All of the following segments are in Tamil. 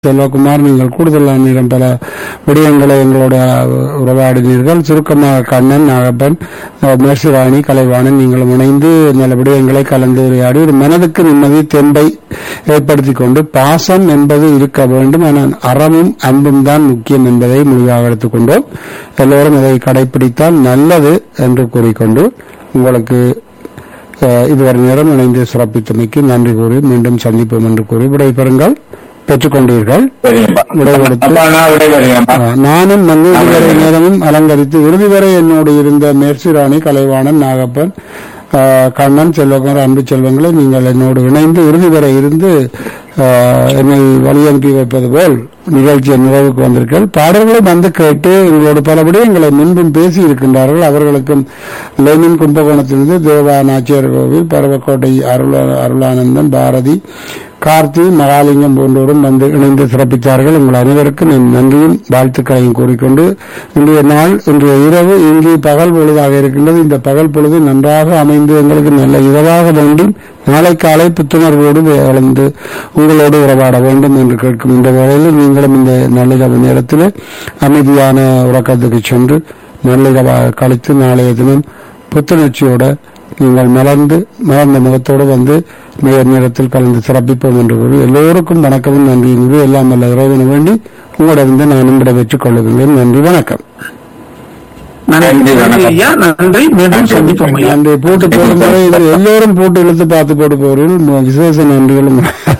செல்வகுமார் நீங்கள் கூடுதலான நேரம் பல விடயங்களை எங்களோட உறவாடினீர்கள் சுருக்கமாக கண்ணன் நாகப்பன் அஹ், மேர்சிராணி கலைவாணன் நீங்களும் இணைந்து நல்ல விடயங்களை கலந்து உரையாடி ஒரு மனதுக்கு நிம்மதி தெம்பை ஏற்படுத்திக் கொண்டு பாசம் என்பது இருக்க வேண்டும் ஆனால் அறமும் அன்பும் தான் முக்கியம் என்பதை முடிவாக எடுத்துக்கொண்டோம் எல்லோரும் இதை கடைபிடித்தால் நல்லது என்று கூறிக்கொண்டு உங்களுக்கு அஹ், இதுவரை நேரம் இணைந்து சிறப்பித்தமைக்கு நன்றி கூறி மீண்டும் சந்திப்போம் என்று கூறி விடைபெறுங்கள் பெற்றுக்கொண்டீர்கள் சரிங்கப்பா விடைபெடுத்து அப்பா நான் விடைபெறுகிறேன்ப்பா ஆ, நானும் வந்து இதுவரை நேரமும் அலங்கரித்து இறுதி வரை என்னோடு இருந்த மேர்சிராணி கலைவாணன் நாகப்பன் ஆ, கண்ணன் செல்வகுமார் அன்பு செல்வங்களை நீங்கள் என்னோடு இணைந்து இறுதி வரை இருந்து ஆ, என்னை வழி அனுப்பி வைப்பது போல் நிகழ்ச்சியை நிறைவுக்கு வந்திருக்கள் பாடல்களை வந்து கேட்டு எங்களோடு பல விடயங்களை முன்பும் பேசி இருக்கின்றார்கள் அவர்களுக்கும் லெனின் கும்பகோணத்திலிருந்து தேவா நாச்சியார் கோவில் பரவக்கோட்டை அருளா அருளானந்தன் பாரதி கார்த்தி மகாலிங்கம் போன்றோரும் வந்து இணைந்து சிறப்பித்தார்கள் உங்கள் அனைவருக்கும் என் நன்றியும் வாழ்த்துக்களையும் கூறிக்கொண்டு இன்றைய நாள் இன்றைய இரவு இங்கே பகல் பொழுதாக இருக்கின்றது இந்த பகல் பொழுது நன்றாக அமைந்து எங்களுக்கு நல்ல இரவாக வேண்டும் நாளை காலை புத்துணர்வோடு வளர்ந்து உங்களோடு உறவாட வேண்டும் என்று கேட்கும் இந்த வேளையில் நீங்களும் இந்த நள்ளிரவு நேரத்தில் அமைதியான உறக்கத்துக்கு சென்று நள்ளிரவாக கழித்து நாளைய தினம் புத்துணர்ச்சியோட நீங்கள் மலர்ந்து மலர்ந்த முகத்தோடு வந்து நேர் நேரத்தில் கலந்து சிறப்பிப்போம் என்று கூறி எல்லோருக்கும் வணக்கமும் நன்றி கூறி எல்லாம் வல்ல இறைவனை வேண்டி உங்களிடமிருந்து நான் விட பெற்றுக் கொள்ளுகின்றேன் நன்றி வணக்கம் நன்றி வணக்கம் ஐயா நன்றி மீண்டும் சந்திப்போம் ஐயா நன்றி போட்டு போடும் வரை இது எல்லோரும் போட்டு இழுத்து பார்த்து போட்டு போறீர்கள் விசேஷ நன்றிகளும்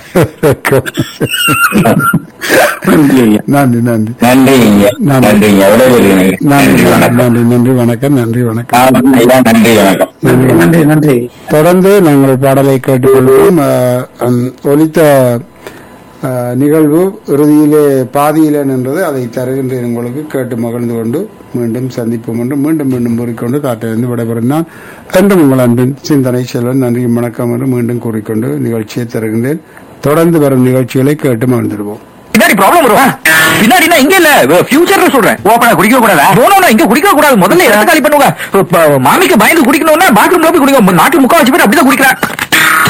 நன்றி ஐயா நன்றி நன்றி நன்றிங்க நன்றி. நன்றிங்க விடைபெறுகிறேன் நன்றி நன்றி வணக்கம் நன்றி நன்றி வணக்கம் நன்றி வணக்கம் ஆ, ஐயா நன்றி வணக்கம் நன்றி நன்றி நன்றி தொடர்ந்து நாங்கள் பாடலை கேட்டுக்கொள்வோம் அஹ், அம், ஒலித்த அஹ், நிகழ்வு இறுதியிலே பாதியிலே நின்றது அதை தருகின்றேன் உங்களுக்கு கேட்டு மகிழ்ந்து கொண்டு மீண்டும் சந்திப்போம் என்று மீண்டும் மீண்டும் கூறிக்கொண்டு காட்டிலிருந்து விடைபெறும் என்றும் உங்கள் அன்பின் சிந்தனை செல்வன் நன்றியும் வணக்கம் என்று மீண்டும் கூறிக்கொண்டு நிகழ்ச்சியை தருகின்றேன் தொடர்ந்து வரும் நிகழ்ச்சிகளை கேட்டு மகிழ்ந்துடுவோம் பின்னாடி ப்ராப்ளம் வரும் பின்னாடினா இங்க இல்ல ஃபியூச்சர்ல சொல்றேன் ஓப்பனா குடிக்க கூடாதா நோ இங்க குடிக்க கூடாது முதல்ல இடத்த காலி பண்ணுங்க இப்ப மாமிக்கு பயந்து குடிக்கணும்னா பாத்ரூம்ல போய் குடிக்க நாட்டு முக்கா வச்சு போய் அப்படிதான் குடிக்கிறேன்